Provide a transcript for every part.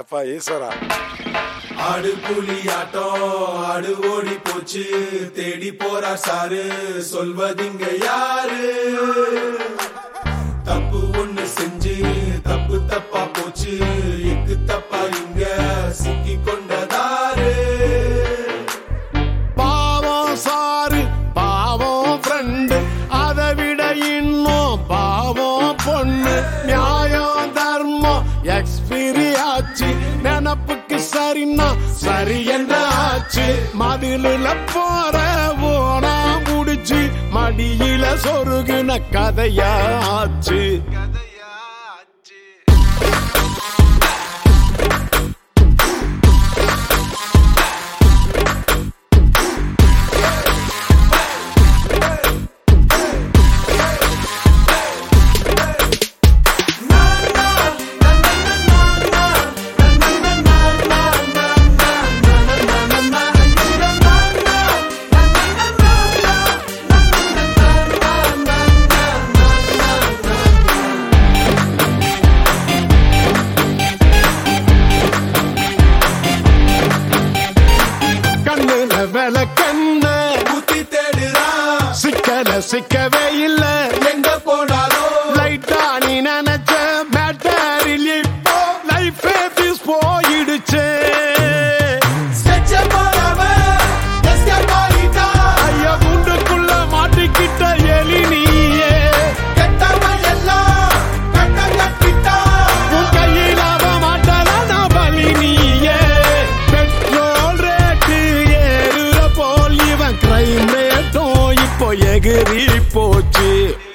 எப்பா ஈஸ்வரா ஆடு புலி ஆட்டம் ஆடு ஓடி போச்சு தேடி போறா சாரு சொல்வதிங்க யாரு தப்பு ஒண்ணு செஞ்சு தப்பு தப்பா போச்சு எக்கு தப்பா இங்க சிக்கி கொண்டதாரு பாவம் சாரு பாவம் ஃப்ரெண்டு அதை விட இன்னும் பாவம் பொண்ணு நியாயம் தர்மம் எக்ஸ்பீரி ஆச்சு நினப்புக்கு சரின்னா சரி என்ன ஆச்சு மதிலுல போற ஓனா முடிச்சு மடியில சொருகுன கதையாச்சு கண்ணுல விளக்கண்ண புத்தி தேடுறான் சிக்கல சிக்கவே இல்ல எங்க போனாலும் லைட்டா நீ நினைச்ச மேட்டரில் இப்போ லைஃப் பீஸ் போயிடுச்சு ஸ்கெட்ச போறவன் எஸ்கேப் ஆயிட்டான் ஐயா குண்டுக்குள்ள மாட்டிக்கிட்ட எலி நீயே கெட்டவன் எல்லாம் கட்டம் கட்டிட்டான் உன் கையில் அவ மாட்டலான பலி நீயே பெட்ரோல் ரேட்டு ஏறுற போல் இவன் கிரைம் ரேட்டும் இப்போ எகிரி போச்சு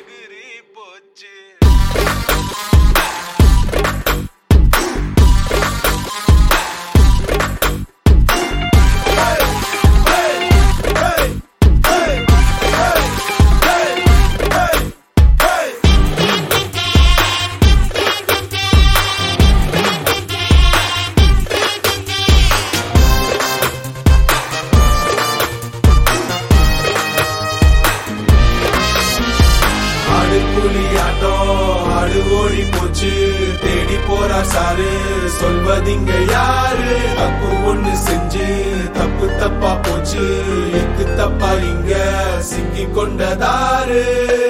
ஆடு புலி ஆட்டம் ஆடு ஓடி போச்சு தேடி போறா சாரு சொல்வதிங்க யாரு தப்பு ஒண்ணு செஞ்சு தப்பு தப்பா போச்சு எக்கு தப்பா இங்க சிக்கி கொண்டதாரு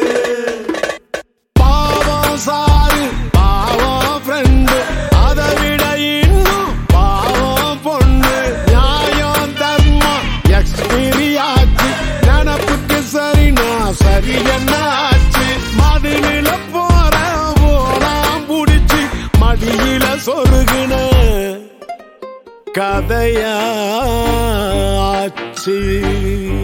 பாவம் சாரு பாவம் ஃப்ரெண்டு அதை விட இன்னும் பாவம் பொண்ணு நியாயம் தர்மம் எக்ஸ்பீரி ஆச்சு நினப்புக்கு சரினா சரி என்ன ஆச்சு மதிலில போற போலாம் புடிச்சு மடியில சொருகுன கதையாச்சு